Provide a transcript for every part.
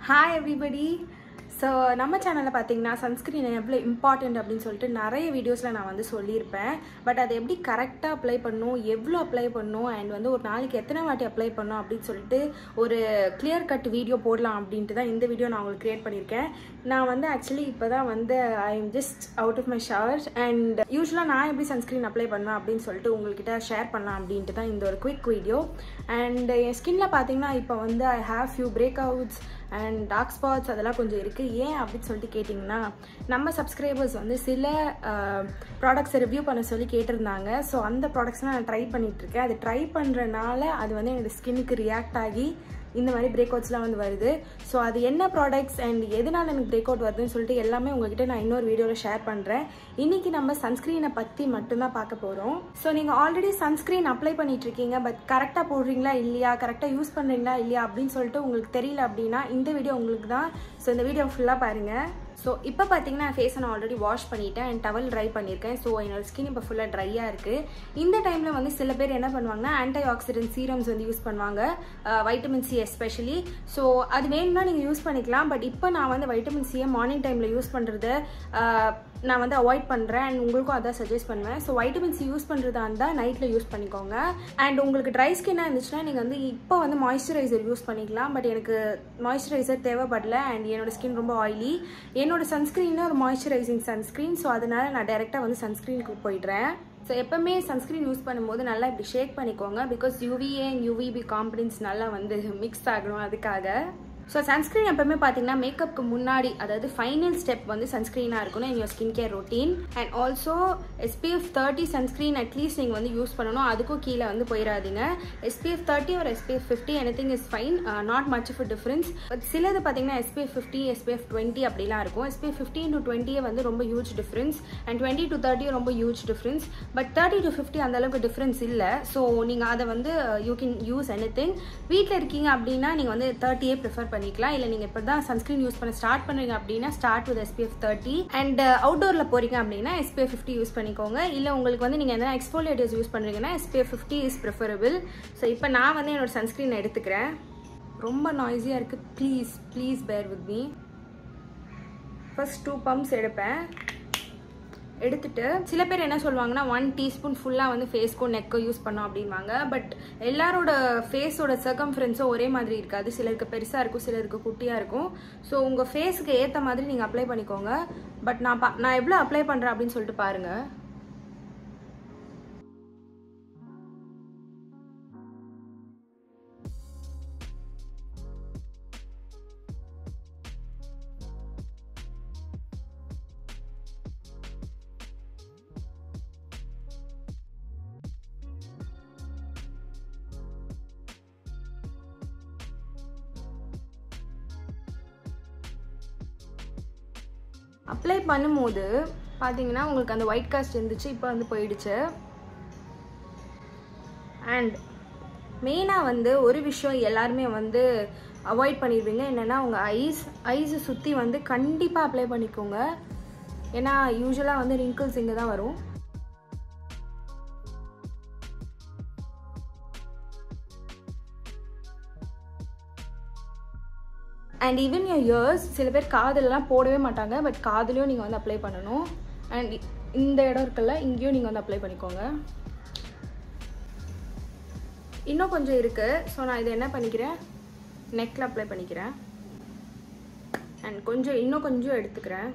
hi everybody so நம்ம சேனலில் பார்த்தீங்கன்னா சன்ஸ்க்ரீன் எவ்வளோ இம்பார்ட்டண்ட் அப்படின்னு சொல்லிட்டு நிறைய வீடியோஸில் நான் வந்து சொல்லியிருப்பேன் பட் அதை எப்படி கரெக்டாக அப்ளை பண்ணணும் எவ்வளோ அப்ளை பண்ணணும் அண்ட் வந்து ஒரு நாளைக்கு எத்தனை வாட்டி அப்ளை பண்ணணும் அப்படின்னு சொல்லிட்டு ஒரு கிளியர் கட் வீடியோ போடலாம் அப்படின்ட்டு தான் இந்த வீடியோ நான் உங்களுக்கு க்ரியேட் பண்ணியிருக்கேன் நான் வந்து ஆக்சுவலி இப்போ தான் வந்து I am just out of my shower and யூஸ்வலாக நான் எப்படி சன்ஸ்க்ரீன் அப்ளை பண்ணுவேன் அப்படின்னு சொல்லிட்டு உங்கள்கிட்ட ஷேர் பண்ணலாம் அப்படின்ட்டு தான் இந்த ஒரு குவிக் வீடியோ அண்ட் என் ஸ்கின்ல பார்த்தீங்கன்னா இப்போ வந்து I have few breakouts and dark spots அதெல்லாம் கொஞ்சம் இருக்குது ஏன் அப்படின்னு சொல்லிட்டு கேட்டிங்கன்னா நம்ம சப்ஸ்கிரைபர்ஸ் வந்து சில ப்ராடக்ட்ஸை ரிவ்யூ பண்ண சொல்லி கேட்டிருந்தாங்க ஸோ அந்த ப்ராடக்ட்ஸ்லாம் நான் ட்ரை பண்ணிகிட்ருக்கேன் அது ட்ரை பண்ணுறனால அது வந்து என்னோடய ஸ்கின்னுக்கு ரியாக்ட் ஆகி இந்த மாதிரி பிரேக் அவுட்ஸ்லாம் வந்து வருது ஸோ அது என்ன ப்ராடக்ட்ஸ் அண்ட் எதனால் எனக்கு பிரேக் அவுட் வருதுன்னு சொல்லிட்டு எல்லாமே உங்ககிட்ட நான் இன்னொரு வீடியோவில் ஷேர் பண்ணுறேன் இன்றைக்கி நம்ம சன்ஸ்க்ரீனை பற்றி மட்டும்தான் பார்க்க போகிறோம் ஸோ நீங்கள் ஆல்ரெடி சன்ஸ்க்ரீன் அப்ளை பண்ணிட்டு இருக்கீங்க பட் கரெக்டாக போடுறீங்களா இல்லையா கரெக்டாக யூஸ் பண்ணுறீங்களா இல்லையா அப்படின்னு சொல்லிட்டு உங்களுக்கு தெரியல அப்படின்னா இந்த வீடியோ உங்களுக்கு தான் ஸோ இந்த வீடியோ ஃபுல்லாக பாருங்கள் ஸோ இப்போ பார்த்தீங்கன்னா ஃபேஸை நான் ஆல்ரெடி வாஷ் பண்ணிட்டேன் அண்ட் டவல் ட்ரை பண்ணியிருக்கேன் ஸோ என்னோட ஸ்கின் இப்போ ஃபுல்லாக ட்ரையாக இருக்குது இந்த டைமில் வந்து சில பேர் என்ன பண்ணுவாங்கன்னா ஆன்டி ஆக்சிடென்ட் சீரம்ஸ் வந்து யூஸ் பண்ணுவாங்க வைட்டமின் சி எஸ்பெஷலி ஸோ அது வேணும்னா நீங்கள் யூஸ் பண்ணிக்கலாம் பட் இப்போ நான் வந்து வைட்டமின் சியை மார்னிங் டைமில் யூஸ் பண்ணுறது நான் வந்து அவாய்ட் பண்ணுறேன் அண்ட் உங்களுக்கும் அதான் சஜஸ்ட் பண்ணுவேன் ஸோ வைட்டமின் சி யூஸ் பண்ணுறதா இருந்தால் நைட்டில் யூஸ் பண்ணிக்கோங்க அண்ட் உங்களுக்கு ட்ரை ஸ்கின்னாக இருந்துச்சுன்னா நீங்கள் வந்து இப்போ வந்து மாய்ஸ்சரைசர் யூஸ் பண்ணிக்கலாம் பட் எனக்கு மாய்ஸ்சரைசர் தேவைப்படல அண்ட் என்னோட ஸ்கின் ரொம்ப ஆயிலி என்னோட சன்ஸ்க்ரீன் ஒரு மாய்ஸ்சரைசிங் சன்ஸ்க்ரீன் ஸோ அதனால் நான் டேரெக்டாக வந்து சன்ஸ்க்ரீனுக்கு போயிடுறேன் ஸோ எப்போவுமே சன்ஸ்க்ரீன் யூஸ் பண்ணும்போது நல்லா இப்படி ஷேக் பண்ணிக்கோங்க because UVA and UVB components நல்லா வந்து மிக்ஸ் ஆகணும் அதுக்காக ஸோ சன்ஸ்க்ரீன் எப்பவுமே பார்த்தீங்கன்னா மேக்கப்புக்கு முன்னாடி அதாவது ஃபைனல் ஸ்டெப் வந்து சன்ஸ்க்ரீனாக இருக்கணும் in your skin care routine and also SPF thirty sunscreen at least நீங்கள் வந்து யூஸ் பண்ணணும் அதுக்கும் கீழே வந்து போயிடாதீங்க எஸ்பிஎஃப் தேர்ட்டி ஒரு SPF fifty anything is fine not much of difference but சிலது பார்த்தீங்கன்னா எஸ்பிஎஃப் ஃபிஃப்டி எஸ்பிஎஃப் டுவெண்ட்டி அப்படிலாம் இருக்கும் எஸ்பிஎஃப் ஃபிஃப்டின் டு டுவெண்ட்டியே வந்து ரொம்ப huge difference and twenty to தேர்ட்டியும் ரொம்ப huge difference but thirty to fifty அந்த அளவுக்கு டிஃப்ரென்ஸ் இல்லை ஸோ நீங்கள் அதை வந்து you can use anything வீட்டில் இருக்கீங்க அப்படின்னா நீங்கள் வந்து தேர்ட்டியே ப்ரிஃபர் பண்ணிக்கலாம் இல்லை நீங்கள் இப்போ தான் சன்ஸ்க்ரீன் யூஸ் பண்ண ஸ்டார்ட் பண்ணுறீங்க அப்படின்னா start with SPF thirty and அவுட்டோரில் போகிறீங்க அப்படின்னா எஸ்பிஎஃப் ஃபிஃப்டி யூஸ் பண்ணிக்கோங்க இல்லை உங்களுக்கு வந்து நீங்கள் எதனா எக்ஸ்போலியேட்டர்ஸ் யூஸ் பண்ணுறீங்கன்னா SPF fifty is preferable so இப்போ நான் வந்து என்னோட சன்ஸ்க்ரீன் எடுத்துக்கிறேன் ரொம்ப நாய்ஸியாக இருக்குது please please bear with me first two pumps எடுப்பேன் எடுத்துட்டு சில பேர் என்ன சொல்லுவாங்கன்னா ஒன் டீஸ்பூன் ஃபுல்லாக வந்து ஃபேஸ்க்கும் நெக்கோ யூஸ் பண்ணோம் அப்படின்வாங்க பட் எல்லாரோட ஃபேஸோட சர்க்கம்ஃபரன்ஸும் ஒரே மாதிரி இருக்காது சிலருக்கு பெருசாக இருக்கும் சிலருக்கு குட்டியாக இருக்கும் ஸோ உங்கள் ஃபேஸுக்கு ஏற்ற மாதிரி நீங்கள் அப்ளை பண்ணிக்கோங்க பட் நான் பா நான் எவ்வளோ அப்ளை பண்ணுறேன் அப்படின்னு சொல்லிட்டு பாருங்கள் அப்ளை பண்ணும்போது பார்த்தீங்கன்னா உங்களுக்கு அந்த ஒயிட் காஸ்ட் இருந்துச்சு இப்போ வந்து போயிடுச்சு அண்ட் மெயினாக வந்து ஒரு விஷயம் எல்லாருமே வந்து அவாய்ட் பண்ணிடுவீங்க என்னென்னா உங்கள் ஐஸ் ஐஸை சுற்றி வந்து கண்டிப்பாக அப்ளை பண்ணிக்கோங்க ஏன்னா யூஸ்வலாக வந்து ரிங்கிள்ஸ் இங்கே தான் வரும் அண்ட் ஈவன் யோர் இயர்ஸ் சில பேர் காதலெலாம் போடவே மாட்டாங்க பட் காதலையும் நீங்கள் வந்து அப்ளை பண்ணணும் அண்ட் இந்த இடம் இருக்குல்ல இங்கேயும் நீங்கள் வந்து அப்ளை பண்ணிக்கோங்க இன்னும் கொஞ்சம் இருக்குது ஸோ நான் இதை என்ன பண்ணிக்கிறேன் நெக்கில் அப்ளை பண்ணிக்கிறேன் அண்ட் கொஞ்சம் இன்னும் கொஞ்சம் எடுத்துக்கிறேன்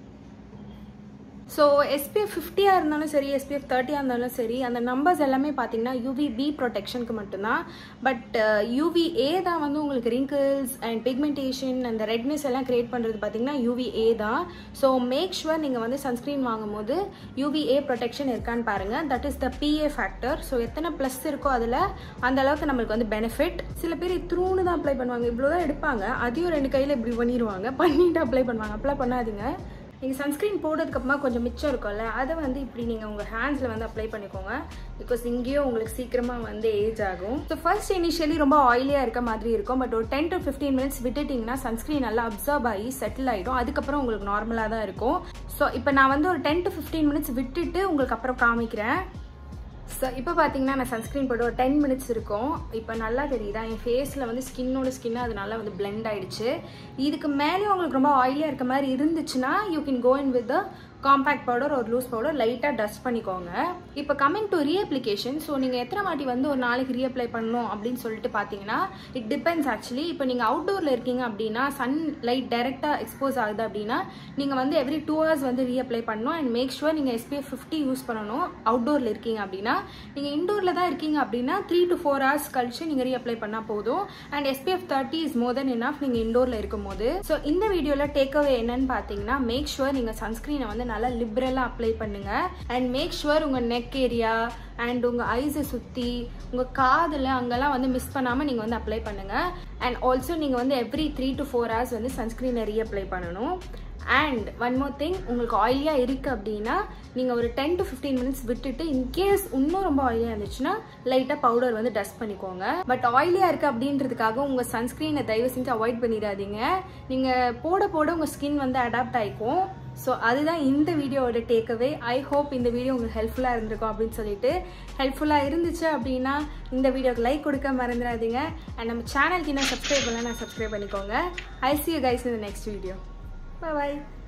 ஸோ எஸ்பிஎஃப் ஃபிஃப்டியாக இருந்தாலும் சரி எஸ்பிஎஃப் தேர்ட்டியாக இருந்தாலும் சரி அந்த நம்பர்ஸ் எல்லாமே பார்த்தீங்கன்னா யூவிபி ப்ரொடெக்ஷனுக்கு மட்டும்தான் பட் யூவிஏ தான் வந்து உங்களுக்கு ரிங்கிள்ஸ் அண்ட் பிக்மெண்டேஷன் அந்த ரெட்னஸ் எல்லாம் கிரியேட் பண்ணுறது பார்த்தீங்கன்னா யூவிஏ தான் ஸோ மேக் ஷுவர் நீங்கள் வந்து சன்ஸ்க்ரீன் வாங்கும்போது யூவிஏ ப்ரொடெக்ஷன் இருக்கான்னு பாருங்கள் that is the PA factor so எத்தனை ப்ளஸ் இருக்கோ அதில் அந்த அளவுக்கு நம்மளுக்கு வந்து பெனிஃபிட் சில பேர் இத்ரூன்னு தான் அப்ளை பண்ணுவாங்க இவ்வளோ தான் எடுப்பாங்க அதையும் ரெண்டு கையில் இப்படி பண்ணிடுவாங்க பண்ணிட்டு அப்ளை பண்ணுவாங்க அப்ளை பண்ணாதீங்க நீங்கள் சன்ஸ்க்ரீன் போடுறதுக்கப்புறமா கொஞ்சம் மிச்சம் இருக்கும்ல அதை வந்து இப்படி நீங்கள் உங்கள் ஹேண்ட்ஸில் வந்து அப்ளை பண்ணிக்கோங்க பிகாஸ் இங்கேயும் உங்களுக்கு சீக்கிரமாக வந்து ஏஜ் ஆகும் ஸோ ஃபர்ஸ்ட் இனிஷியலி ரொம்ப ஆயிலியாக இருக்க மாதிரி இருக்கும் பட் ஒரு டென் டு ஃபிஃப்டீன் மினிட்ஸ் விட்டுட்டிங்கன்னா சன்ஸ்க்ரீன் நல்லா அப்சர்வ் ஆகி செட்டில் ஆகிடும் அதுக்கப்புறம் உங்களுக்கு நார்மலாக தான் இருக்கும் ஸோ இப்போ நான் வந்து ஒரு டென் டு ஃபிஃப்டீன் மினிட்ஸ் விட்டுட்டு உங்களுக்கு அப்புறம் காமிக்கிறேன் ஸோ இப்போ பார்த்தீங்கன்னா நான் சன்ஸ்க்ரீன் போட்டு ஒரு டென் மினிட்ஸ் இருக்கும் இப்போ நல்லா தெரியுதா என் ஃபேஸில் வந்து ஸ்கின்னோட ஸ்கின்னு அது நல்லா வந்து பிளெண்ட் ஆயிடுச்சு இதுக்கு மேலே உங்களுக்கு ரொம்ப ஆயிலியாக இருக்க மாதிரி இருந்துச்சுன்னா you can go in with compact powder ஒரு லூஸ் பவுடர் லைட்டாக டஸ்ட் பண்ணிக்கோங்க இப்போ கம்மிங் டு ரீஅப்ளிகேஷன் ஸோ நீங்கள் எத்தனை வாட்டி வந்து ஒரு நாளைக்கு ரீஅப்ளை பண்ணணும் அப்படின்னு சொல்லிட்டு பார்த்தீங்கன்னா இட் டிபெண்ட்ஸ் ஆக்சுவலி இப்போ நீங்கள் அவுட்டோரில் இருக்கீங்க அப்படின்னா சன் லைட் டைரெக்டாக எக்ஸ்போஸ் ஆகுது அப்படின்னா நீங்கள் வந்து எவ்ரி டூ ஹவர்ஸ் வந்து ரீஅப்ளை பண்ணணும் அண்ட் மேக் ஷுவர் நீங்கள் எஸ்பிஎஃப் ஃபிஃப்டி யூஸ் பண்ணணும் அவுட்டோரில் இருக்கீங்க அப்படின்னா நீங்கள் இண்டோரில் தான் இருக்கீங்க அப்படின்னா த்ரீ டு ஃபோர் ஹவர்ஸ் கழிச்சு நீங்கள் ரீஅப்ளை பண்ணால் போதும் and SPF thirty is more than enough நீங்கள் இண்டோரில் இருக்கும் போது ஸோ இந்த வீடியோவில் டேக் அவே என்னன்னு பார்த்தீங்கன்னா மேக் ஷுவர் நீங்கள் சன்ஸ்க்ரீனை வந்து நல்லா லிபரலாக அப்ளை பண்ணுங்க அண்ட் மேக் ஷுவர் உங்கள் நெக் ஏரியா அண்ட் உங்கள் ஐஸை சுற்றி உங்கள் காதில் அங்கெல்லாம் வந்து மிஸ் பண்ணாமல் நீங்கள் வந்து அப்ளை பண்ணுங்கள் அண்ட் ஆல்சோ நீங்கள் வந்து every three to four hours வந்து சன்ஸ்க்ரீனை ரீஅப்ளை பண்ணணும் அண்ட் ஒன் மோர் திங் உங்களுக்கு ஆயிலியாக இருக்குது அப்படின்னா நீங்கள் ஒரு டென் டு ஃபிஃப்டீன் மினிட்ஸ் விட்டுட்டு இன்கேஸ் இன்னும் ரொம்ப ஆயிலியாக இருந்துச்சுன்னா லைட்டாக பவுடர் வந்து டஸ்ட் பண்ணிக்கோங்க பட் ஆயிலியாக இருக்குது அப்படின்றதுக்காக உங்கள் சன்ஸ்க்ரீனை தயவு செஞ்சு அவாய்ட் பண்ணிடாதீங்க நீங்கள் போட போட உங்கள் ஸ்கின் வந்து அடாப்ட் ஆகிக்கும் ஸோ அதுதான் இந்த வீடியோவோட டேக்அவே ஐ ஹோப் இந்த வீடியோ உங்களுக்கு ஹெல்ப்ஃபுல்லாக இருந்திருக்கும் அப்படின்னு சொல்லிட்டு ஹெல்ப்ஃபுல்லாக இருந்துச்சு அப்படின்னா இந்த வீடியோக்கு லைக் கொடுக்க மறந்துடாதீங்க அண்ட் நம்ம சேனலுக்கு இன்னும் சப்ஸ்கிரைப் பண்ணலாம் நான் சப்ஸ்கிரைப் பண்ணிக்கோங்க ஐ சி யூ கைஸ் இந்த நெக்ஸ்ட் வீடியோ பாய்